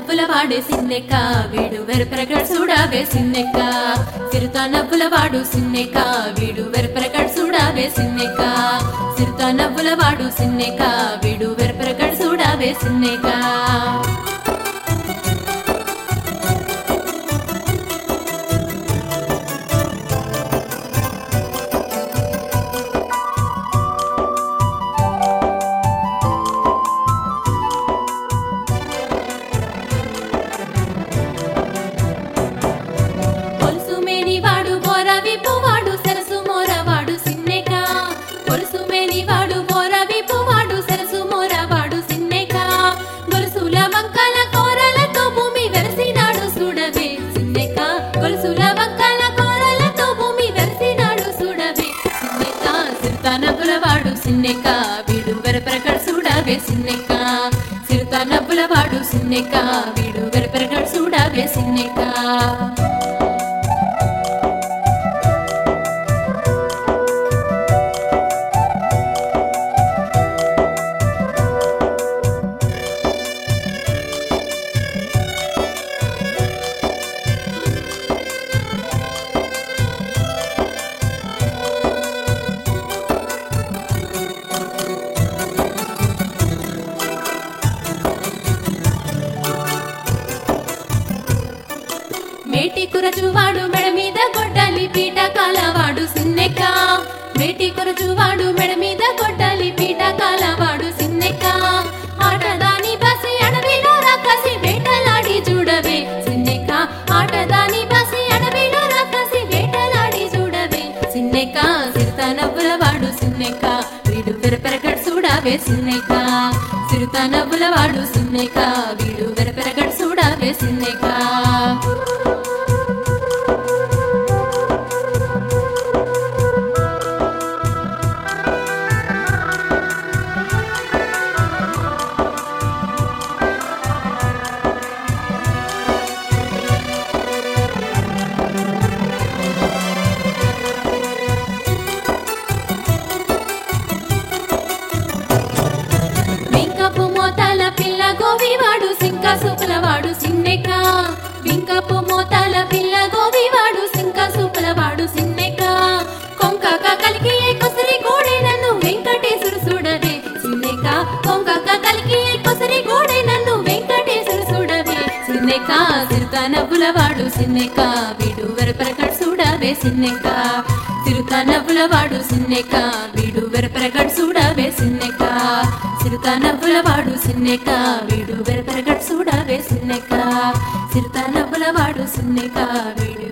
నవ్వుల వాడే సిన్నెక్క వీడు వెరపెరగడ్ చూడావే సిన్నెక్క సిరుత నవ్వుల వాడు సిన్నెక్క వీడు వెరపెరగడ్ చూడావే సిన్నెక్క సిరుత నవ్వుల వాడు సిన్నెక్క వీడు వెరపెరగడ్ చూడావే సిన్నెక్క పొలుసు మేనివాడు మోర విప్పువాడు సరసు మోరవాడు సిన్నెక పొలుసు మేనివాడు మోర విప్పువాడు సరసు మోరవాడు సిన్నెక గొలుసుల వంకల కోరలతో భూమి వెరసినాడు చూడవే సిన్నెక గొలుసుల వంకల కోరలతో భూమి వెరసినాడు చూడవే సిన్నెక సిరుతానబులవాడు సిన్నెక వీడు వెరపెరగడు చూడవే సిన్నెక సిరుతానబులవాడు సిన్నెక వీడు వెరపెరగడు చూడవే సిన్నెక మేటి కురచువాడు మెడ మీద గొడ్డలి పీట కాలవాడు సిన్నెక్క మేటి కురచువాడు మెడ మీద గొడ్డలి పీట కాలవాడు సిన్నెక్క ఆటదాని బసి అడవిలో రాకసి వేటలాడి చూడవే సిన్నెక్క ఆటదాని బసి అడవిలో రాకసి వేటలాడి చూడవే సిన్నెక్క సిరుత నవ్వుల వాడు సిన్నెక్క వీడు పెరపెరగడు చూడవే సిన్నెక్క సిరుత నవ్వుల వాడు సిన్నెక్క వీడు పెరపెరగడు చూడవే సిన్నెక్క వింకపు మోతాల పిల్ల గోవివాడు సింక సూపులవాడు సిన్నెక వింకపు మోతాల పిల్ల గోవివాడు సింక సూపులవాడు సిన్నెక కొంకక కలికి కొసరి గోడే నన్ను వెంకటేశ్వరు చూడవే సిన్నెక కొంకక కలికి కొసరి గోడే నన్ను వెంకటేశ్వరు చూడవే సిన్నెక సిరుత నవ్వులవాడు సిన్నెక వీడు వెరపరకడు చూడవే సిన్నెక సిరుత నవ్వులవాడు సిన్నెక వీడు వెరపరగడు చూడవే సిన్నెక సిరుత నవ్వులవాడు సిన్నెక వీడు వెరపరగడు చూడవే సిన్నెక సిరుత నవ్వులవాడు సిన్నెక వీడు